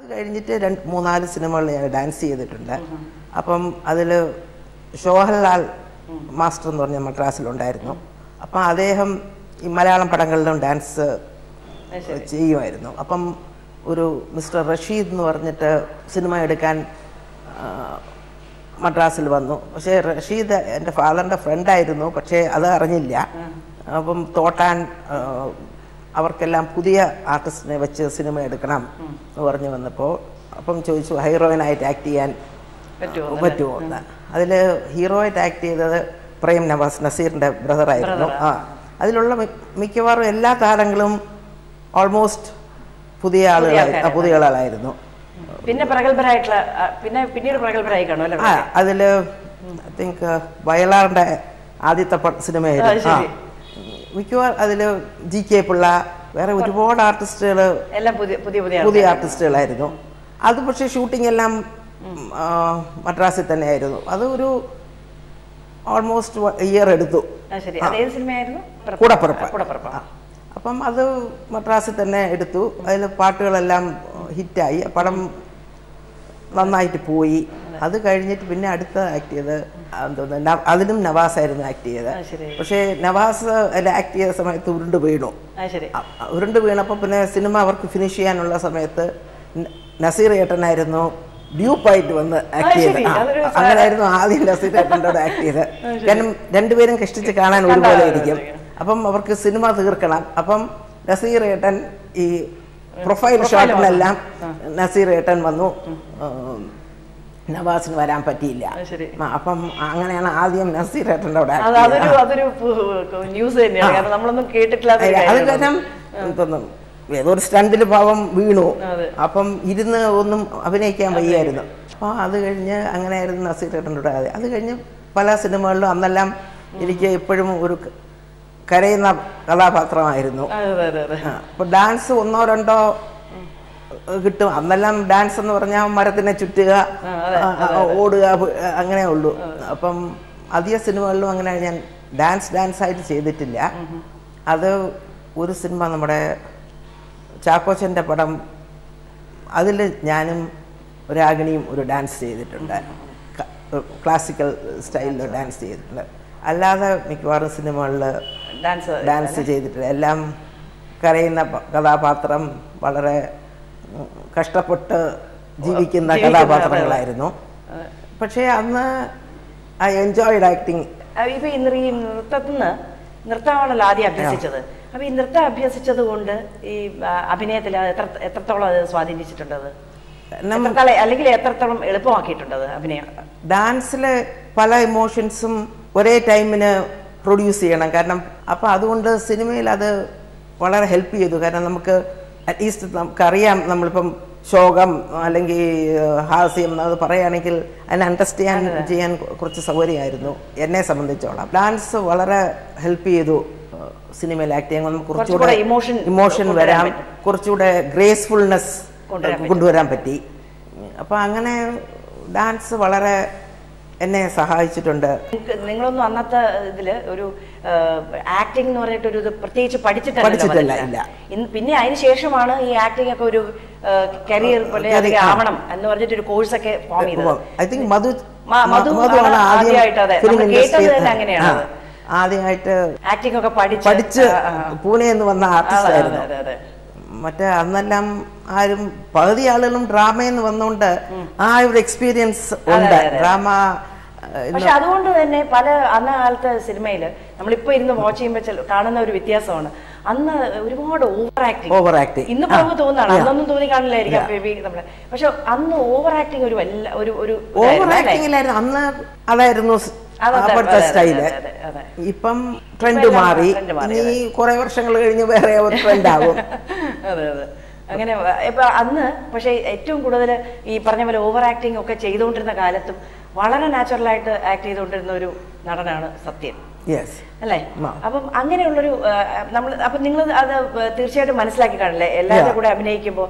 കഴിഞ്ഞിട്ട് രണ്ട് മൂന്നാല് സിനിമകളിൽ ഞാൻ ഡാൻസ് ചെയ്തിട്ടുണ്ട് അപ്പം അതിൽ ഷോഹൻലാൽ മാസ്റ്റർ എന്ന് പറഞ്ഞ മദ്രാസിലുണ്ടായിരുന്നു അപ്പം അദ്ദേഹം ഈ മലയാളം പടങ്ങളിലും ഡാൻസ് ചെയ്യുമായിരുന്നു അപ്പം ഒരു മിസ്റ്റർ റഷീദ് എന്ന് പറഞ്ഞിട്ട് സിനിമ എടുക്കാൻ ആ, മദ്രാസിൽ വന്നു പക്ഷേ റഷീദ് എൻ്റെ ഫാദറിൻ്റെ ഫ്രണ്ടായിരുന്നു പക്ഷേ അത് അറിഞ്ഞില്ല അപ്പം തോട്ടാൻ ആ, അവർക്കെല്ലാം പുതിയ ആർട്ടിസ്റ്റിനെ വെച്ച് സിനിമ എടുക്കണം എന്ന് പറഞ്ഞു വന്നപ്പോൾ അപ്പം ചോദിച്ചു ഹീറോയിനായിട്ട് ആക്ട് ചെയ്യാൻ പറ്റുമോ പറ്റുമോ എന്ന് അതിൽ ഹീറോയായിട്ട് ആക്ട് ചെയ്തത് പ്രേം നവാസ് നസീറിൻ്റെ ബ്രദറായിരുന്നു ആ അതിലുള്ള മി- മിക്കവാറും എല്ലാ താരങ്ങളും ഓൾമോസ്റ്റ് പുതിയ ആളുകളായി ആ, പുതിയ ആളുകളായിരുന്നു പിന്നെ പ്രഗത്ഭരായിട്ടുള്ള ആ, പിന്നെ പിന്നീട് പ്രഗത്ഭരായി കാണും അല്ലേ ആ അതിൽ ഐ തിങ്ക് വയലാറിൻ്റെ ആദ്യത്തെ പ- സിനിമയായിരുന്നു ആ ശരി. മിക്കവാറും അതിൽ ജി കെ പിള്ള വേറെ ഒരുപാട് ആർട്ടിസ്റ്റുകൾ എല്ലാം പുതിയ പുതിയ പുതിയ പുതിയ ആർട്ടിസ്റ്റുകളായിരുന്നു അത് പക്ഷേ ഷൂട്ടിംഗ് എല്ലാം ആ, മദ്രാസിൽ തന്നെയായിരുന്നു അത് ഒരു ഓൾമോസ്റ്റ് ഇയർ എടുത്തു ആ ശരി അത് ഏത് സിനിമയായിരുന്നു പ്ര- കൂടപ്പിറപ്പ്. കൂടപ്പിറപ്പ് ആ. അപ്പം അത് മദ്രാസിൽ തന്നെ എടുത്തു അതിൽ പാട്ടുകളെല്ലാം ഹിറ്റായി ആ പടം നന്നായിട്ട് പോയി അത് കഴിഞ്ഞിട്ട് പിന്നെ അടുത്ത ആക്ട് ചെയ്ത് എന്തോന്ന് ന- അതിലും നവാസായിരുന്നു ആക്ട് ചെയ്തത് ആ ശരി പക്ഷേ നവാസ് അതിൽ ആക്ട് ചെയ്ത സമയത്ത് ഉരുണ്ട് വീണു ആ ശരി അ- അ- ഉരുണ്ട് വീണപ്പോൾ പിന്നെ സിനിമ അവർക്ക് ഫിനിഷ് ചെയ്യാനുള്ള സമയത്ത് ന- നസീർ ഏട്ടനായിരുന്നു ഡ്യൂപ്പായിട്ട് വന്ന് ആക്ട് ശരി. ചെയ്ത് ആ, അതൊരു അങ്ങനെയായിരുന്നു ആദ്യം നസീർ ഏട്ടൻ്റെ ആക്ട് ചെയ്ത് കാരണം രണ്ടുപേരും കഷ്ടിച്ച് കാണാൻ ഒരുപോലെ ഇരിക്കും അപ്പം അവർക്ക് സിനിമ തീർക്കണം അപ്പം നസീർ ഏട്ടൻ ഈ പ്രൊഫൈൽ ഷോട്ടിനെല്ലാം നസീർ ഏട്ടൻ വന്നു ഉം, നവാസിന് വരാൻ പറ്റിയില്ല ആ ശരി ആ, അപ്പം അങ്ങനെയാണ് ആദ്യം നസീർ ഏട്ടൻ്റെ അവിടെ അത് act ചെയ്തത്. അതൊരു അതൊരു ന്യൂസ് തന്നെയാണ് കാരണം നമ്മളൊന്നും കേട്ടിട്ടില്ലാത്ത ഒരു അല്ല, അത് കാര്യമാണ്. കാരണം എന്തോന്നും ഏതോ ഒരു സ്റ്റണ്ടിൽ പാവം വീണു അതെ. അപ്പം ഇരുന്ന് ഒന്നും അഭിനയിക്കാൻ വയ്യായിരുന്നു അപ്പോൾ അത് കഴിഞ്ഞ് അങ്ങനെയായിരുന്നു നസീർ ഏട്ടൻ്റെ കൂടെ അത് അത് കഴിഞ്ഞ് പല സിനിമകളിലും അന്നെല്ലാം എനിക്ക് എപ്പോഴും ഒരു ക- കരയുന്ന കഥാപാത്രമായിരുന്നു അതെ അതെ അതെ അപ്പോൾ ഡാൻസ് ഒന്നോ രണ്ടോ ഏഹ്, കിട്ടും അന്നെല്ലാം ഡാൻസ് എന്ന് പറഞ്ഞാൽ മരത്തിനെ ചുറ്റുക ആ, ആ, ഓടുക പ്- അങ്ങനെ ഉള്ളൂ അപ്പം അധിക സിനിമകളിലും അങ്ങനെ ഞാൻ ഡാൻസ് ഡാൻസ് ആയിട്ട് ചെയ്തിട്ടില്ല അത് ഒരു സിനിമ നമ്മുടെ ചാക്കോച്ചൻ്റെ പടം അതിൽ ഞാനും രാഗിണിയും ഒരു ഡാൻസ് ചെയ്തിട്ടുണ്ട് ക- ക്ലാസിക്കൽ സ്റ്റൈലിൽ ഡാൻസ് ചെയ്തിട്ടുണ്ട് അല്ലാതെ മിക്കവാറും സിനിമകളിൽ ഡാൻസ് ഡാൻസ് ചെയ്തിട്ടില്ല എല്ലാം കരയുന്ന പ- കഥാപാത്രം വളരെ ഉം, കഷ്ടപ്പെട്ട് ജീവിക്കുന്ന ജീവിക്കുന്ന, കഥാപാത്രങ്ങളായിരുന്നു പക്ഷേ അന്ന് ഐ എൻജോയ്ഡ് ആക്ടിങ് അഹ് ഇപ്പൊ ഈ നൃ- ഈ നൃത്തത്തിൽ നിന്ന് നൃത്തമാണല്ലോ ആദ്യം അഭ്യസിച്ചത് അപ്പൊ ഈ നൃത്തം അഭ്യസിച്ചത് കൊണ്ട് ഈ ആ, അഭിനയത്തിൽ അത് എത്ര എത്രത്തോളം അത് സ്വാധീനിച്ചിട്ടുണ്ട് അത് എത്രത്തോളം അല്ലെങ്കിൽ എത്രത്തോളം എളുപ്പമാക്കിയിട്ടുണ്ട് അത് അഭിനയം ഡാൻസിൽ പല ഇമോഷൻസും ഒരേ ടൈമിന് പ്രൊഡ്യൂസ് ചെയ്യണം കാരണം അപ്പോൾ അതുകൊണ്ട് സിനിമയിൽ അത് വളരെ ഹെൽപ്പ് ചെയ്തു കാരണം നമുക്ക് അറ്റ്ലീസ്റ്റ് നമുക്കറിയാം നമ്മളിപ്പം ശോകം അല്ലെങ്കിൽ ഏഹ്, ഹാസ്യം അത് പറയുകയാണെങ്കിൽ അതിനെ അണ്ടർസ്റ്റാൻഡ് ചെയ്യാൻ ചെയ്യാൻ കുറച്ച് സൗകര്യമായിരുന്നു എന്നെ സംബന്ധിച്ചോളം ഡാൻസ് വളരെ ഹെൽപ്പ് ചെയ്തു ഏഹ്, സിനിമയിൽ ആക്ട് ചെയ്യാൻ നമുക്ക് കുറച്ചുകൂടെ കുറച്ചുകൂടെ emotion ഇമോഷൻ കൊണ്ടുവരാൻ വരാം കുറച്ചുകൂടെ ഗ്രേസ്ഫുൾനെസ് കൊണ്ടുവരാൻ കൊണ്ടുവരാൻ പറ്റി അപ്പോൾ അങ്ങനെ ഡാൻസ് വളരെ എന്നെ സഹായിച്ചിട്ടുണ്ട് നിങ്ങൾക്ക് നിങ്ങളൊന്നും അന്നത്തെ ഇതില് ഒരു ആക്ടിംഗ് എന്ന് പറഞ്ഞിട്ട് ഒരു ഇത് പ്രത്യേകിച്ച് പഠിച്ചിട്ടല്ലല്ലോ പഠിച്ചിട്ടല്ല, വന്നിട്ട്. ഇല്ല. ഇന്ന് പിന്നെ അതിന് ശേഷമാണ് ഈ ആക്ടിംഗ് ഒക്കെ ഒരു കരിയർ പോലെ Career, അല്ലെങ്കിൽ ആ. ആവണം എന്ന് പറഞ്ഞിട്ട് ഒരു കോഴ്സ് ഒക്കെ ഫോം ചെയ്തത് ഐ തിങ്ക് മധു മ- മധു മധുവാണ് ആണ് ആദ്യം ആദ്യമായിട്ട് അതെ. ഫിലിം നമ്മൾ കേട്ടത് തന്നെ അങ്ങനെയാണ് അത്. ആദ്യമായിട്ട് ആക്ടിംഗ് ഒക്കെ പഠിച്ച് പഠിച്ച് ആ, ആ, ആ. പൂനെ എന്ന് വന്ന അതെ, ആർട്ടിസ്റ്റ് അതെ, ആയിരുന്നു അതെ, അതെ. മറ്റേ അന്നെല്ലാം ആരും പകുതി ആളുകളും ഡ്രാമയെന്ന് വന്നുകൊണ്ട് ആ ഒരു എക്സ്പീരിയൻസ് ഉണ്ട് അതെ, അതെ. ഡ്രാമ പക്ഷെ അതുകൊണ്ട് തന്നെ പല അന്ന കാലത്തെ സിനിമയില് നമ്മളിപ്പോ ഇരുന്ന് വാച്ച് ചെയ്യുമ്പോൾ ചെല- കാണുന്ന ഒരു വ്യത്യാസമാണ് അന്ന് ഒരുപാട് ഓവർ ആക്ടിങ് ഓവർ ആക്ടിങ് ഇന്ന് നമുക്ക് തോന്നുന്നതാണ് അന്നൊന്നും തോന്നി കാണില്ലായിരിക്കാം maybe നമ്മളെ പക്ഷെ അന്ന് ഓവർ ആക്ടിങ് ഒരു വല്ല ഒരു ഒരു ഓവർ ഇതായിരുന്നു അല്ലേ? ആക്ടിങ്ങിലായിരുന്നു അന്ന് അതായിരുന്നു സ് അതെ, അതെ, അപ്പോഴത്തെ അതെ, അതെ, സ്റ്റൈല് അതെ, അതെ. ഇപ്പം ട്രെൻഡ് എല്ലാം മാറി trend മാറി, ഇനി കുറെ വർഷങ്ങൾ കഴിഞ്ഞ് വേറെ ഒരു ട്രെൻഡ് ആവും അതെ അതെ അങ്ങനെ വ- ഇപ്പൊ അന്ന് പക്ഷെ ഏറ്റവും കൂടുതൽ ഈ പറഞ്ഞ പോലെ ഓവർ ആക്ടിങ് ഒക്കെ ചെയ്തുകൊണ്ടിരുന്ന കാലത്തും വളരെ നാച്ചുറൽ ആയിട്ട് ആക്ട് ചെയ്തുകൊണ്ടിരുന്ന ഒരു നടനാണ് സത്യൻ യെസ് അല്ലേ ആ. അപ്പം അങ്ങനെയുള്ളൊരു നമ്മൾ അപ്പം നിങ്ങൾ അത് തീർച്ചയായിട്ടും മനസ്സിലാക്കി കാണില്ലേ എല്ലാവരും കൂടെ അഭിനയിക്കുമ്പോൾ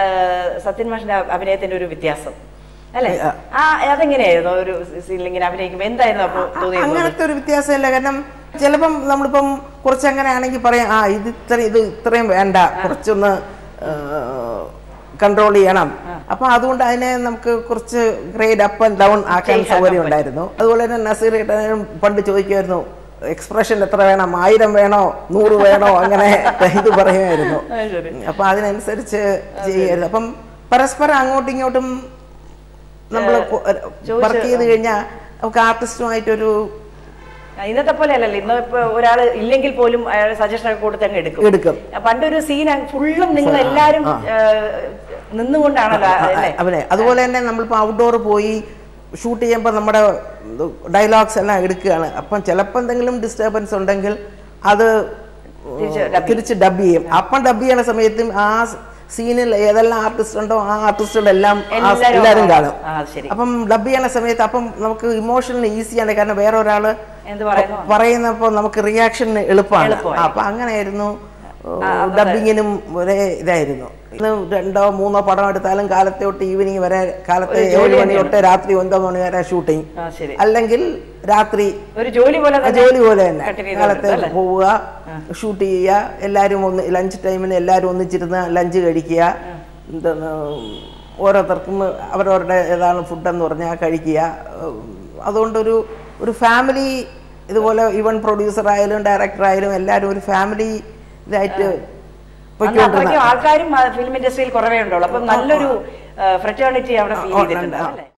സത്യൻ മാഷിന്റെ അഭിനയത്തിന്റെ ഒരു വ്യത്യാസം അല്ലേ ആ. ആ അതെങ്ങനെയായിരുന്നു ഒരു സീനിൽ ഇങ്ങനെ അഭിനയിക്കുമ്പോൾ എന്തായിരുന്നു അപ്പോൾ തോന്നിയത് അങ്ങനത്തെ ഒരു വ്യത്യാസമില്ല കാരണം ചിലപ്പം നമ്മളിപ്പം കുറച്ച് അങ്ങനെ ആണെങ്കിൽ പറയാം ആ ഇത് ഇത്ര ഇത് ഇത്രയും വേണ്ട കുറച്ചൊന്ന് കൺട്രോൾ ചെയ്യണം അപ്പൊ അതുകൊണ്ട് അതിനെ നമുക്ക് കുറച്ച് ഗ്രേഡ് അപ്പ് ആൻഡ് ഡൗൺ ആക്കാൻ ചെയ്യാൻ സൗകര്യം പറ്റും. ഉണ്ടായിരുന്നു അതുപോലെ തന്നെ നസീർ ഏട്ടനും പണ്ട് ചോദിക്കുമായിരുന്നു എക്സ്പ്രഷൻ എത്ര വേണം ആയിരം വേണോ നൂറ് വേണോ അങ്ങനെ ഇത് പറയുമായിരുന്നു അത് ശരി. അപ്പൊ അതിനനുസരിച്ച് ചെയ്യായിരുന്നു അപ്പം പരസ്പരം അങ്ങോട്ടും ഇങ്ങോട്ടും നമ്മൾ വർക്ക് ചെയ്ത് കഴിഞ്ഞാൽ നമുക്ക് ആർട്ടിസ്റ്റുമായിട്ടൊരു ഇന്നത്തെ പോലെ അല്ലല്ലോ ഇന്ന് ഇപ്പൊ ഒരാൾ ഇല്ലെങ്കിൽ പോലും അയാൾ സജഷൻ ഒക്കെ കൊടുത്ത് അങ്ങ് എടുക്കും എടുക്കും പണ്ടൊരു സീൻ ഫുള്ളും നിങ്ങൾ എല്ലാരും നിന്നുകൊണ്ടാണല്ലോ അല്ലേ അവനെ അതുപോലെ തന്നെ നമ്മളിപ്പോൾ ഔട്ട്ഡോർ പോയി ഷൂട്ട് ചെയ്യുമ്പോൾ നമ്മുടെ ഡയലോഗ്സ് എല്ലാം എടുക്കുകയാണ് അപ്പം ചിലപ്പോൾ എന്തെങ്കിലും ഡിസ്റ്റർബൻസ് ഉണ്ടെങ്കിൽ അത് തിരിച്ച് dub തിരിച്ച് ഡബ് ചെയ്യും അപ്പം ഡബ് ചെയ്യണ സമയത്തും ആ സീനിൽ ഏതെല്ലാം ആർട്ടിസ്റ്റ് ഉണ്ടോ ആ ആർട്ടിസ്റ്റുകളെല്ലാം ആ എല്ലാവരും എല്ലാവരും കാണും ആ, അത് ശരി. അപ്പം ഡബ് ചെയ്യണ സമയത്ത് അപ്പം നമുക്ക് ഇമോഷണലി ഈസിയാണ് കാരണം വേറെ ഒരാൾ എന്ത് പറയുന്നു പറയുന്നപ്പോൾ നമുക്ക് റിയാക്ഷൻ എളുപ്പമാണ് എളുപ്പമായി. അപ്പൊ അങ്ങനെയായിരുന്നു ഡബിങ്ങിനും ഒരേ ഇതായിരുന്നു ഇന്ന് രണ്ടോ മൂന്നോ പടം എടുത്താലും കാലത്തെ തൊട്ട് ഈവനിങ് വരെ കാലത്തെ ഒരു ജോലി ഏഴ് മണി തൊട്ട് രാത്രി ഒൻപത് മണി വരെ ഷൂട്ടിങ് ആ ശരി അല്ലെങ്കിൽ രാത്രി ഒരു ജോലി പോലെ ആ തന്നെ ജോലി പോലെ തന്നെ continue കാലത്തെ ചെയ്തുകൊണ്ട് അല്ലേ? പോവുക ഷൂട്ട് ചെയ്യുക എല്ലാവരും ഒന്ന് ലഞ്ച് ടൈമിന് എല്ലാവരും ഒന്നിച്ചിരുന്ന് ലഞ്ച് കഴിക്കുക എന്താണ് ഓരോരുത്തർക്കും അവരവരുടെ ഏതാണ് ഫുഡെന്ന് പറഞ്ഞാൽ കഴിക്കുക ഉം, അതുകൊണ്ടൊരു ഒരു ഫാമിലി ഇതുപോലെ ഈവൻ പ്രൊഡ്യൂസർ ആയാലും ഡയറക്ടർ ആയാലും എല്ലാവരും ഒരു ഫാമിലി ഇതായിട്ട് അന്ന് പൊയ്ക്കൊണ്ടിരുന്ന അത്രയ്ക്കും ആൾക്കാരും ഫിലിം ഇൻഡസ്ട്രിയിൽ കുറവേ ഉണ്ടുള്ളൂ അപ്പൊ നല്ലൊരു ഫ്രറ്റേണിറ്റി അവിടെ ഫീൽ ആ, ചെയ്തിട്ടുണ്ട് ആ. അല്ലേ